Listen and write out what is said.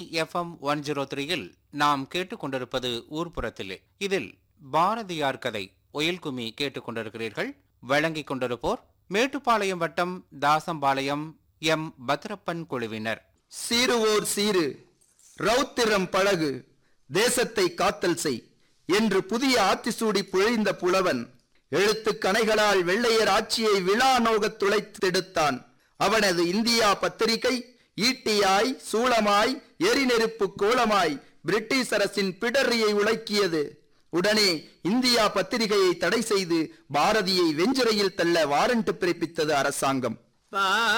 FM one zero த்ரீயில் நாம் கேட்டுக்கொண்டிருப்பது ஊர்ப்புறத்திலே இதில் பாரதியார் கதை ஒயில்குமி கேட்டுக்கொண்டிருக்கிறீர்கள் வழங்கிக் கொண்டிருப்போர் மேட்டுப்பாளையம் வட்டம் தாசம்பாளையம் எம் பத்ரப்பன் குழுவினர் சீருவோர் சீரு ரௌத்திரம் பழகு தேசத்தை காத்தல் செய் என்று புதிய ஆத்திசூடி பொழிந்த புலவன் எழுத்துக் கணைகளால் வெள்ளையர் ஆட்சியை விழா நோகத் துளைத்தெடுத்தான் அவனது இந்தியா பத்திரிகை ஈட்டியாய் சூளமாய் எரிநெருப்பு கோலமாய் பிரிட்டிஷ் அரசின் பிடரியை உலக்கியது உடனே இந்தியா பத்திரிகையை தடை செய்து பாரதியை வெஞ்சிரையில் தள்ள வாரண்ட் பிறப்பித்தது அரசாங்கம் பா